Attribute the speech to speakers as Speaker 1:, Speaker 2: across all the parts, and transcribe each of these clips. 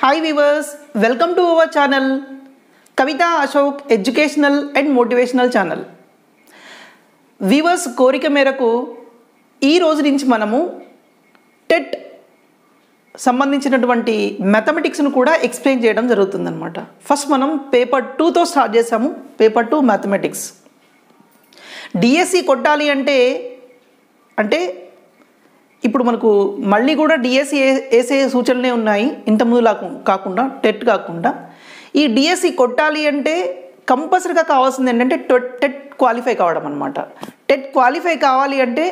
Speaker 1: hi viewers welcome to our channel Kavitha Ashok educational and motivational channel viewers కోరిక మేరకు ఈ రోజు నుంచి మనము టెట్ సంబంధించినటువంటి మ్యాథమెటిక్స్ను కూడా ఎక్స్ప్లెయిన్ చేయడం జరుగుతుందన్నమాట ఫస్ట్ మనం పేపర్ టూతో స్టార్ట్ చేసాము పేపర్ టూ మ్యాథమెటిక్స్ డిఎస్సి కొట్టాలి అంటే అంటే ఇప్పుడు మనకు మళ్ళీ కూడా డిఎస్సి వేసే సూచనలే ఉన్నాయి ఇంతకుముందు లాకు కాకుండా టెట్ కాకుండా ఈ డిఎస్సి కొట్టాలి అంటే కంపల్సరీగా కావాల్సింది ఏంటంటే టెట్ క్వాలిఫై కావడం అనమాట టెట్ క్వాలిఫై కావాలి అంటే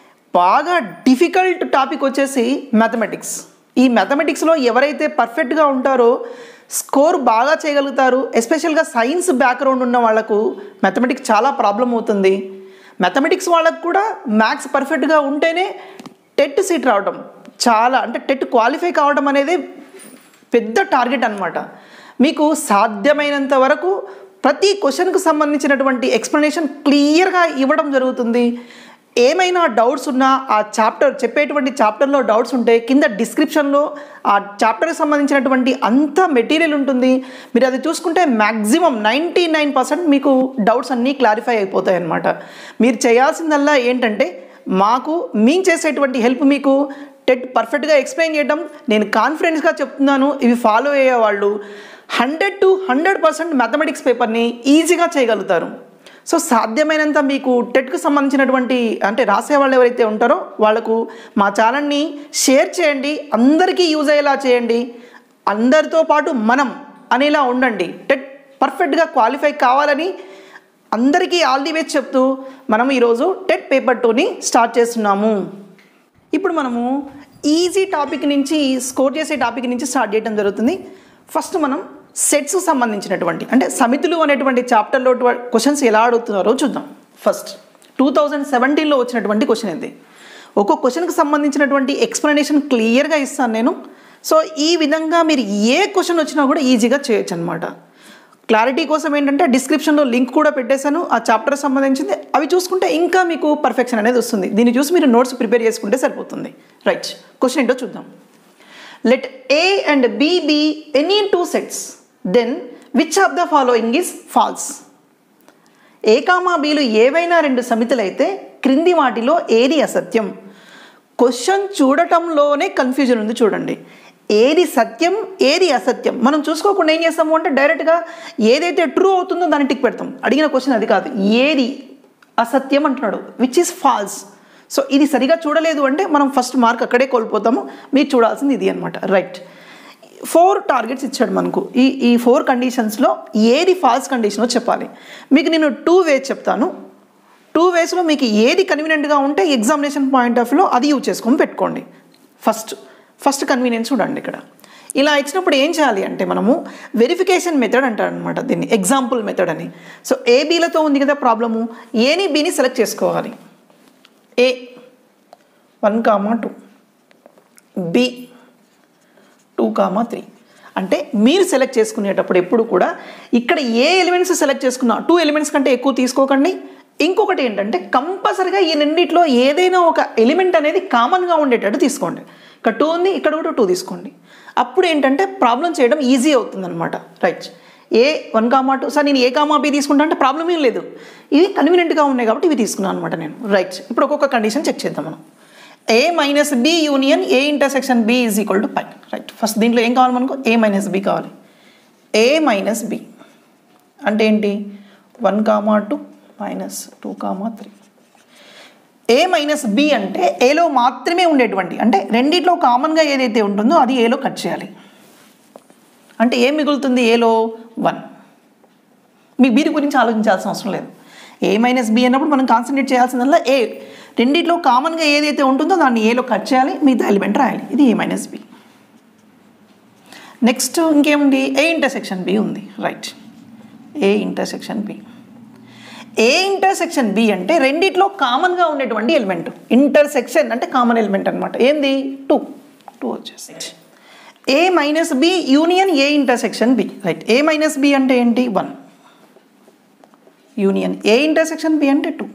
Speaker 1: బాగా డిఫికల్ట్ టాపిక్ వచ్చేసి మ్యాథమెటిక్స్ ఈ మ్యాథమెటిక్స్లో ఎవరైతే పర్ఫెక్ట్గా ఉంటారో స్కోర్ బాగా చేయగలుగుతారు ఎస్పెషల్గా సైన్స్ బ్యాక్గ్రౌండ్ ఉన్న వాళ్ళకు మ్యాథమెటిక్స్ చాలా ప్రాబ్లం అవుతుంది మ్యాథమెటిక్స్ వాళ్ళకు కూడా మ్యాథ్స్ పర్ఫెక్ట్గా ఉంటేనే టెట్ సీట్ రావడం చాలా అంటే టెట్ క్వాలిఫై కావడం అనేది పెద్ద టార్గెట్ అనమాట మీకు సాధ్యమైనంత వరకు ప్రతి క్వశ్చన్కు సంబంధించినటువంటి ఎక్స్ప్లెనేషన్ క్లియర్గా ఇవ్వడం జరుగుతుంది ఏమైనా డౌట్స్ ఉన్నా ఆ చాప్టర్ చెప్పేటువంటి చాప్టర్లో డౌట్స్ ఉంటే కింద డిస్క్రిప్షన్లో ఆ చాప్టర్కి సంబంధించినటువంటి అంత మెటీరియల్ ఉంటుంది మీరు అది చూసుకుంటే మ్యాక్సిమం నైంటీ నైన్ పర్సెంట్ మీకు డౌట్స్ అన్నీ క్లారిఫై అయిపోతాయి అన్నమాట మీరు చేయాల్సిందల్లా ఏంటంటే మాకు మేము చేసేటువంటి హెల్ప్ మీకు టెట్ పర్ఫెక్ట్గా ఎక్స్ప్లెయిన్ చేయడం నేను కాన్ఫిడెన్స్గా చెప్తున్నాను ఇవి ఫాలో అయ్యేవాళ్ళు hundred to hundred percent mathematics పేపర్ని ఈజీగా చేయగలుగుతారు సో సాధ్యమైనంత మీకు టెట్కి సంబంధించినటువంటి అంటే రాసే వాళ్ళు ఎవరైతే ఉంటారో వాళ్ళకు మా ఛానల్ని షేర్ చేయండి అందరికీ యూజ్ అయ్యేలా చేయండి అందరితో పాటు మనం అనేలా ఉండండి టెట్ పర్ఫెక్ట్గా క్వాలిఫై కావాలని అందరికీ ఆల్ ది బెస్ట్ చెప్తూ మనం ఈరోజు టెట్ పేపర్ టూని స్టార్ట్ చేస్తున్నాము ఇప్పుడు మనము ఈజీ టాపిక్ నుంచి స్కోర్ చేసే టాపిక్ నుంచి స్టార్ట్ చేయడం జరుగుతుంది ఫస్ట్ మనం సెట్స్ సంబంధించినటువంటి అంటే సమితులు అనేటువంటి చాప్టర్లో క్వశ్చన్స్ ఎలా అడుగుతున్నారో చూద్దాం ఫస్ట్ టూ థౌజండ్ సెవెంటీన్లో వచ్చినటువంటి క్వశ్చన్ ఇది ఒక్కో క్వశ్చన్కి సంబంధించినటువంటి ఎక్స్ప్లెనేషన్ క్లియర్గా ఇస్తాను నేను సో ఈ విధంగా మీరు ఏ క్వశ్చన్ వచ్చినా కూడా ఈజీగా చేయొచ్చు అనమాట క్లారిటీ కోసం ఏంటంటే డిస్క్రిప్షన్లో లింక్ కూడా పెట్టేశాను ఆ చాప్టర్ సంబంధించింది అవి చూసుకుంటే ఇంకా మీకు పర్ఫెక్షన్ అనేది వస్తుంది దీన్ని చూసి మీరు నోట్స్ ప్రిపేర్ చేసుకుంటే సరిపోతుంది రైట్ క్వశ్చన్ ఏంటో చూద్దాం let A and B be any two sets then which of the following is false A comma బీలు ఏవైనా రెండు సమితులైతే క్రింది వాటిలో ఏది అసత్యం క్వశ్చన్ చూడటంలోనే కన్ఫ్యూజన్ ఉంది చూడండి ఏది సత్యం ఏది అసత్యం మనం చూసుకోకుండా ఏం చేస్తాము అంటే డైరెక్ట్గా ఏదైతే ట్రూ అవుతుందో దాన్ని టిక్ పెడతాం అడిగిన క్వశ్చన్ అది కాదు ఏది అసత్యం అంటున్నాడు విచ్ ఈస్ ఫాల్స్ సో ఇది సరిగా చూడలేదు అంటే మనం ఫస్ట్ మార్క్ అక్కడే కోల్పోతాము మీరు చూడాల్సింది ఇది అనమాట రైట్ ఫోర్ టార్గెట్స్ ఇచ్చాడు మనకు ఈ ఈ ఫోర్ కండిషన్స్లో ఏది ఫాల్స్ కండిషనో చెప్పాలి మీకు నేను టూ వేస్ చెప్తాను టూ వేస్లో మీకు ఏది కన్వీనియంట్గా ఉంటే ఎగ్జామినేషన్ పాయింట్ ఆఫ్ వ్యూలో అది యూజ్ చేసుకొని పెట్టుకోండి ఫస్ట్ ఫస్ట్ కన్వీనియన్స్ చూడండి ఇక్కడ ఇలా ఇచ్చినప్పుడు ఏం చేయాలి అంటే మనము వెరిఫికేషన్ మెథడ్ అంటారు అనమాట దీన్ని ఎగ్జాంపుల్ మెథడ్ అని సో ఏ బీలతో ఉంది కదా ప్రాబ్లము ఏని బీని సెలెక్ట్ చేసుకోవాలి A one comma two B two comma three అంటే మీరు సెలెక్ట్ చేసుకునేటప్పుడు ఎప్పుడు కూడా ఇక్కడ ఏ ఎలిమెంట్స్ సెలెక్ట్ చేసుకున్నా టూ ఎలిమెంట్స్ కంటే ఎక్కువ తీసుకోకండి ఇంకొకటి ఏంటంటే కంపల్సరిగా ఈ రెండిట్లో ఏదైనా ఒక ఎలిమెంట్ అనేది కామన్గా ఉండేటట్టు తీసుకోండి ఇక్కడ టూ ఉంది ఇక్కడ కూడా టూ తీసుకోండి అప్పుడు ఏంటంటే ప్రాబ్లం చేయడం ఈజీ అవుతుంది అనమాట right A one comma two sir నేను ఏ కామా బి తీసుకుంటా అంటే ప్రాబ్లం ఏం లేదు ఇవి కన్వీనియంట్గా ఉన్నాయి కాబట్టి ఇవి తీసుకున్నాను అనమాట నేను రైట్ ఇప్పుడు ఒక్కొక్క కండిషన్ చెక్ చేద్దాం మనం A minus B union A intersection B is equal to phi right first దీంట్లో ఏం కావాలి మనకు ఏ మైనస్ బి కావాలి ఏ మైనస్ బి అంటే ఏంటి one comma two minus two comma three A minus B అంటే ఏలో మాత్రమే ఉండేటువంటి అంటే రెండిట్లో కామన్గా ఏదైతే ఉంటుందో అది ఏలో కట్ చేయాలి అంటే ఏం మిగులుతుంది ఏలో వన్ మీ బీది గురించి ఆలోచించాల్సిన అవసరం లేదు ఏ మైనస్ బి అన్నప్పుడు మనం కాన్సన్ట్రేట్ చేయాల్సిందల్లా ఏ రెండిట్లో కామన్గా ఏదైతే ఉంటుందో దాన్ని ఏలో కట్ చేయాలి మిగతా ఎలిమెంట్ రాయాలి ఇది ఏ మైనస్ బి నెక్స్ట్ ఇంకేముంది ఏ ఇంటర్సెక్షన్ బి ఉంది right A intersection B A intersection B అంటే రెండిట్లో కామన్గా ఉండేటువంటి ఎలిమెంట్ ఇంటర్సెక్షన్ అంటే కామన్ ఎలిమెంట్ అనమాట ఏంది టూ టూ వచ్చేసి A minus B union A intersection B right A minus B అంటే ఏంటి one union A intersection B అంటే టూ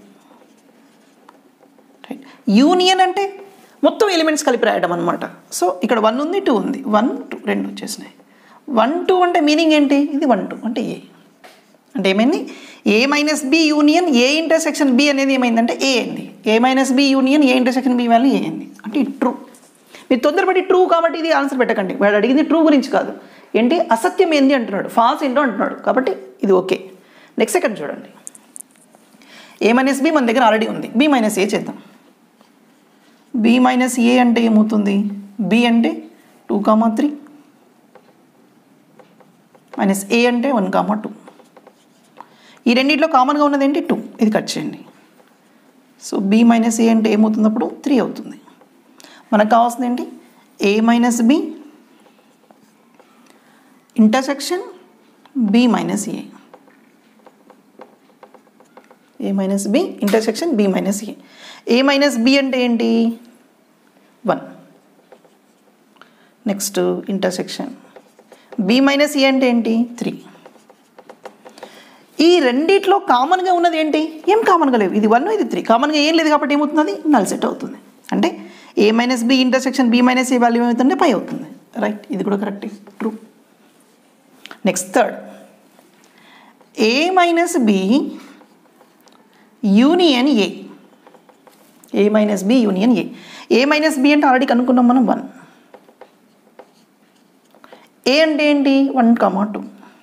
Speaker 1: రైట్ యూనియన్ అంటే మొత్తం ఎలిమెంట్స్ కలిపి రాయడం అనమాట సో ఇక్కడ వన్ ఉంది టూ ఉంది వన్ టూ రెండు వచ్చేసినాయి వన్ టూ అంటే మీనింగ్ ఏంటి ఇది వన్ టూ అంటే ఏ అంటే ఏమైంది A minus B union A intersection B అనేది ఏమైందంటే ఏ అయింది A minus B union A intersection B value A అయింది అంటే ఇది ట్రూ మీరు తొందరపడి ట్రూ కాబట్టి ఇది ఆన్సర్ పెట్టకండి వాడు అడిగింది ట్రూ గురించి కాదు ఏంటి అసత్యం ఏంది అంటున్నాడు ఫాల్స్ ఏంటో అంటున్నాడు కాబట్టి ఇది ఓకే నెక్స్ట్ సెకండ్ చూడండి ఏ మైనస్ బి మన దగ్గర ఆల్రెడీ ఉంది బి మైనస్ ఏ చేద్దాం బి మైనస్ ఏ అంటే ఏమవుతుంది బి అంటే two comma three minus A అంటే వన్ కామా టూ ఈ రెండిట్లో కామన్గా ఉన్నది ఏంటి టూ ఇది కట్ చేయండి సో బి మైనస్ ఏ అంటే ఏమవుతుంది అప్పుడు త్రీ అవుతుంది మనకు కావాల్సింది ఏంటి A minus B intersection B minus A A minus B intersection B minus A A minus B అంటే ఏంటి one next intersection B minus A అంటే ఏంటి త్రీ ఈ రెండిట్లో కామన్గా ఉన్నది ఏంటి ఏం కామన్గా లేవు ఇది వన్ ఇది త్రీ కామన్గా ఏం లేదు కాబట్టి ఏమవుతుంది అది నల్ సెట్ అవుతుంది అంటే A minus B intersection B minus A value ఏమవుతుందంటే పై అవుతుంది రైట్ ఇది కూడా correct true next third A minus B union A A minus B union A A minus B అంటే ఆల్రెడీ కనుక్కున్నాం మనం వన్ ఏ అంటే ఏంటి వన్ కమా టూ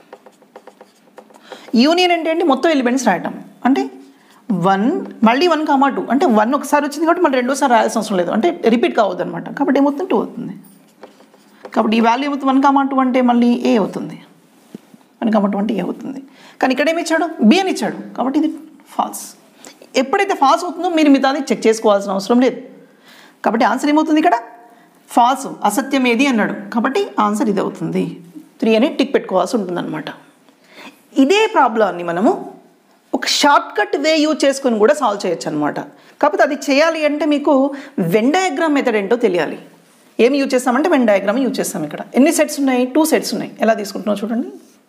Speaker 1: యూనియన్ అంటే ఏంటి మొత్తం ఎలిమెంట్స్ రాయటం అంటే వన్ మళ్ళీ వన్ కామా టూ అంటే వన్ ఒకసారి వచ్చింది కాబట్టి మళ్ళీ రెండోసారి రాయాల్సిన అవసరం లేదు అంటే రిపీట్ కావద్దు అనమాట కాబట్టి ఏమవుతుంది టూ అవుతుంది కాబట్టి ఈ వాల్యూ ఏమవుతుంది వన్ కామా టూ అంటే మళ్ళీ ఏ అవుతుంది వన్ కామా టూ అంటే ఏ అవుతుంది కానీ ఇక్కడ ఏమి ఇచ్చాడు బి అని ఇచ్చాడు కాబట్టి ఇది ఫాల్స్ ఎప్పుడైతే ఫాల్స్ అవుతుందో మీరు మిగతాది చెక్ చేసుకోవాల్సిన అవసరం లేదు కాబట్టి ఆన్సర్ ఏమవుతుంది ఇక్కడ ఫాల్స్ అసత్యం ఏది అన్నాడు కాబట్టి ఆన్సర్ ఇది అవుతుంది త్రీ అని టిక్ పెట్టుకోవాల్సి ఉంటుందన్నమాట ఇదే ప్రాబ్లమ్ని మనము ఒక షార్ట్ కట్ వే యూజ్ చేసుకొని కూడా సాల్వ్ చేయొచ్చు అనమాట కాకపోతే అది చేయాలి అంటే మీకు వెన్ డయాగ్రామ్ మెథడ్ ఏంటో తెలియాలి ఏమి యూజ్ చేస్తామంటే వెన్ డయాగ్రామ్ యూజ్ చేస్తాం ఇక్కడ ఎన్ని సెట్స్ ఉన్నాయి టూ సెట్స్ ఉన్నాయి ఎలా తీసుకుంటున్నావు చూడండి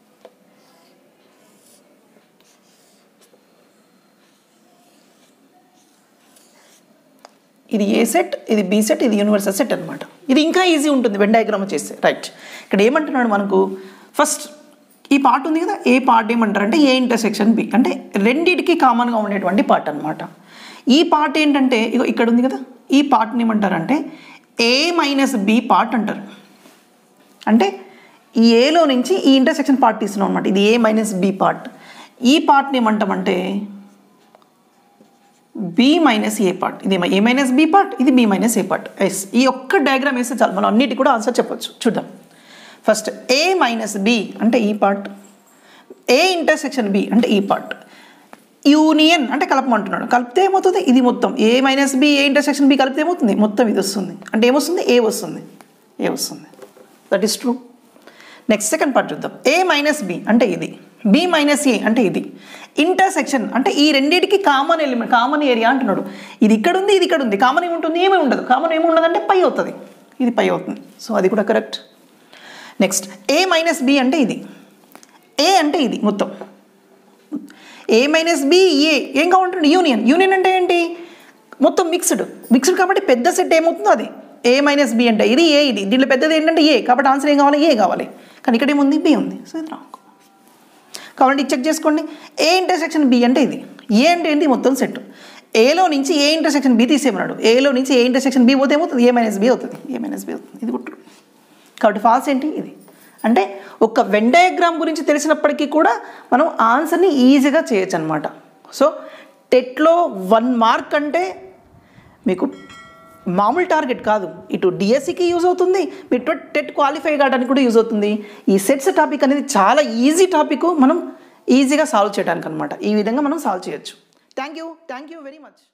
Speaker 1: ఇది ఏ సెట్ ఇది బి సెట్ ఇది యూనివర్సల్ సెట్ అనమాట ఇది ఇంకా ఈజీ ఉంటుంది వెన్ డయాగ్రామ్ చేస్తే రైట్ ఇక్కడ ఏమంటున్నాడు మనకు ఫస్ట్ ఈ పార్ట్ ఉంది కదా ఏ పార్ట్ ఏమంటారంటే ఏ ఇంటర్సెక్షన్ బి అంటే రెండిటికి కామన్గా ఉండేటువంటి పార్ట్ అనమాట ఈ పార్ట్ ఏంటంటే ఇగో ఇక్కడ ఉంది కదా ఈ పార్ట్ని ఏమంటారంటే ఏ మైనస్ బి పార్ట్ అంటారు అంటే ఈ ఏలో నుంచి ఈ ఇంటర్సెక్షన్ పార్ట్ తీస్తున్నాం అనమాట ఇది ఏ మైనస్ బి పార్ట్ ఈ పార్ట్ని ఏమంటామంటే బి మైనస్ ఏ పార్ట్ ఇది ఏ మైనస్ బి పార్ట్ ఇది B minus A part yes ఈ ఒక్క డయాగ్రామ్ వేస్తే చాలు మనం అన్నిటి కూడా ఆన్సర్ చెప్పొచ్చు చూద్దాం ఫస్ట్ ఏ మైనస్ బి అంటే ఈ పార్ట్ ఏ ఇంటర్సెక్షన్ బి అంటే ఈ పార్ట్ యూనియన్ అంటే కలపమంటున్నాడు కలిపితే ఏమవుతుంది ఇది మొత్తం A minus B A intersection B కలిపితే ఏమవుతుంది మొత్తం ఇది వస్తుంది అంటే ఏమొస్తుంది ఏ వస్తుంది ఏ వస్తుంది that is true next second part చూద్దాం ఏ మైనస్ బి అంటే ఇది బి మైనస్ ఏ అంటే ఇది ఇంటర్సెక్షన్ అంటే ఈ రెండింటికి కామన్ ఎలిమెంట్ కామన్ ఏరియా అంటున్నాడు ఇది ఇక్కడ ఉంది ఇది ఇక్కడ ఉంది కామన్ ఏముంటుంది ఏమీ ఉండదు కామన్ ఏమి ఉండదు అంటే పై అవుతుంది ఇది పై అవుతుంది సో అది కూడా correct next A minus B అంటే ఇది ఏ అంటే ఇది మొత్తం ఏ మైనస్ బి ఏ ఏం కావాలంటే యూనియన్ యూనియన్ అంటే ఏంటి మొత్తం మిక్స్డ్ మిక్స్డ్ కాబట్టి పెద్ద సెట్ ఏమవుతుందో అది ఏ మైనస్ బి అంటే ఇది ఏ ఇది దీంట్లో పెద్దది ఏంటంటే ఏ కాబట్టి ఆన్సర్ ఏం కావాలి ఏ కావాలి కానీ ఇక్కడ ఏముంది బి ఉంది సో ఇది రాంగ్ కాబట్టి చెక్ చేసుకోండి ఏ ఇంటర్సెక్షన్ బి అంటే ఇది ఏ అంటే ఏంటి మొత్తం సెట్ ఏలో నుంచి ఏ ఇంటర్సెక్షన్ బి తీసేమన్నాడు ఏలో నుంచి ఏ ఇంటర్సెక్షన్ బి పోతే ఏమవుతుంది ఏ మైనస్ బి అవుతుంది ఏ మైనస్ బి అవుతుంది ఇది గుట్టు కాబట్టి ఫాల్స్ ఏంటి ఇది అంటే ఒక వెన్ డయాగ్రామ్ గురించి తెలిసినప్పటికీ కూడా మనం ఆన్సర్ని ఈజీగా చేయొచ్చు అనమాట సో టెట్లో వన్ మార్క్ అంటే మీకు మామూలు టార్గెట్ కాదు ఇటు డిఎస్సికి యూజ్ అవుతుంది మీరు టెట్ క్వాలిఫై కావడానికి కూడా యూజ్ అవుతుంది ఈ సెట్స్ టాపిక్ అనేది చాలా ఈజీ టాపిక్ మనం ఈజీగా సాల్వ్ చేయడానికి అనమాట ఈ విధంగా మనం సాల్వ్ చేయొచ్చు thank you thank you very much